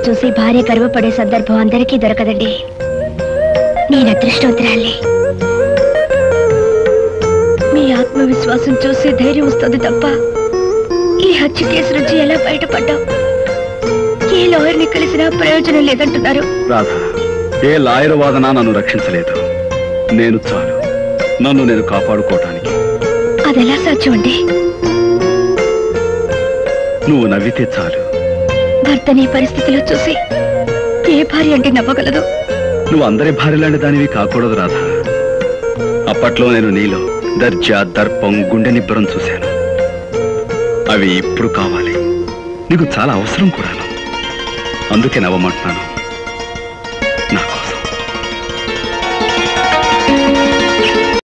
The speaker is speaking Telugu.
చూసి భార్య గర్వపడే సందర్భం అందరికీ దొరకదండి నేను అదృష్టవంతురాలి మీ ఆత్మవిశ్వాసం చూసి ధైర్యం వస్తుంది తప్ప ఈ హత్య కేసు నుంచి ఎలా బయటపడ్డాం ఏ లాయర్ని కలిసినా ప్రయోజనం లేదంటున్నారు రాధ ఏ లాయర్ వాదన నన్ను రక్షించలేదు నేను చాలు నన్ను నేను కాపాడుకోవటానికి అదెలా సాధ్యం అండి నువ్వు నవ్వితే చాలు భర్తని ఈ పరిస్థితిలో చూసి ఏ భార్య అంటే నవ్వగలదు నువ్వు అందరి భార్యలాంటి దానివి కాకూడదు రాధ అప్పట్లో నేను నీలో దర్జా దర్పం గుండె నిబ్బరం చూశాను అవి ఇప్పుడు కావాలి నీకు చాలా అవసరం కూడాను అందుకే నవ్వమంటున్నాను